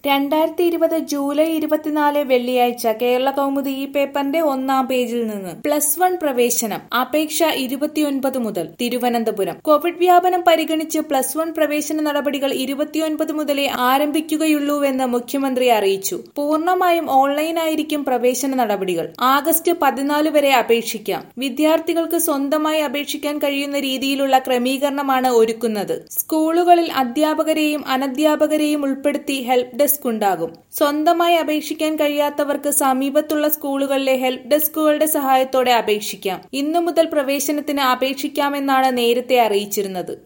രണ്ടായിരത്തി ഇരുപത് ജൂലൈ ഇരുപത്തിനാല് വെള്ളിയാഴ്ച കേരള കൗമുദി ഈ പേപ്പറിന്റെ ഒന്നാം പേജിൽ നിന്ന് പ്ലസ് വൺ പ്രവേശനം അപേക്ഷ ഇരുപത്തിയൊൻപത് മുതൽ തിരുവനന്തപുരം കോവിഡ് വ്യാപനം പരിഗണിച്ച് പ്ലസ് വൺ പ്രവേശന നടപടികൾ ഇരുപത്തിയൊൻപത് മുതലേ ആരംഭിക്കുകയുള്ളൂവെന്ന് മുഖ്യമന്ത്രി അറിയിച്ചു പൂർണ്ണമായും ഓൺലൈനായിരിക്കും പ്രവേശന നടപടികൾ ആഗസ്റ്റ് പതിനാല് വരെ അപേക്ഷിക്കാം വിദ്യാർത്ഥികൾക്ക് സ്വന്തമായി അപേക്ഷിക്കാൻ കഴിയുന്ന രീതിയിലുള്ള ക്രമീകരണമാണ് ഒരുക്കുന്നത് സ്കൂളുകളിൽ അധ്യാപകരെയും അനധ്യാപകരെയും ഉൾപ്പെടുത്തി ഹെൽപ്പ് ഡെസ്ക് ഉണ്ടാകും സ്വന്തമായി അപേക്ഷിക്കാൻ കഴിയാത്തവർക്ക് സമീപത്തുള്ള സ്കൂളുകളിലെ ഹെൽപ്പ് ഡെസ്കുകളുടെ സഹായത്തോടെ അപേക്ഷിക്കാം ഇന്നു മുതൽ പ്രവേശനത്തിന് അപേക്ഷിക്കാമെന്നാണ് നേരത്തെ അറിയിച്ചിരുന്നത്